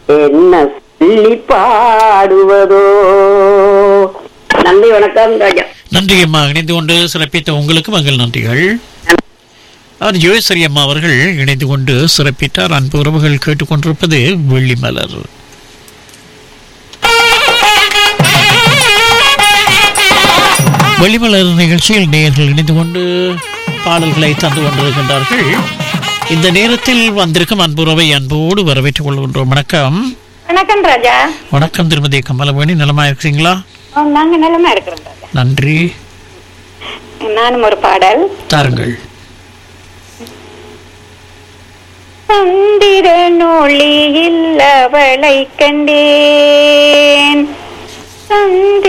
என்ன சொல்லி பாடுவதோ நன்றி வணக்கம் ராஜா நன்றி அம்மா இணைந்து கொண்டு சிறப்பித்த உங்களுக்கு மங்கள் நன்றிகள் அவர் ஜோயஸ்வரி அம்மா அவர்கள் இணைந்து கொண்டு சிறப்பித்தார் அன்பு உறவுகள் கேட்டுக்கொண்டிருப்பது வெள்ளிமலர் வெள்ளிமலர் நிகழ்ச்சியில் நேயர்கள் இணைந்து கொண்டு பாடல்களை தந்து கொண்டிருக்கின்றார்கள் இந்த நேரத்தில் வந்திருக்கும் அன்புறவை அன்போடு வரவேற்றுக் கொள்கின்றோம் வணக்கம் வணக்கம் ராஜா வணக்கம் திருமதி கமலவேணி நலமா இருக்கிறீங்களா ஆ, நாங்க நிலமா இருக்கிறோம் ராஜா நன்றி நானும் ஒரு பாடல் தாருங்கள் சந்திர நொழியில் அவளை கண்டேன் சந்திர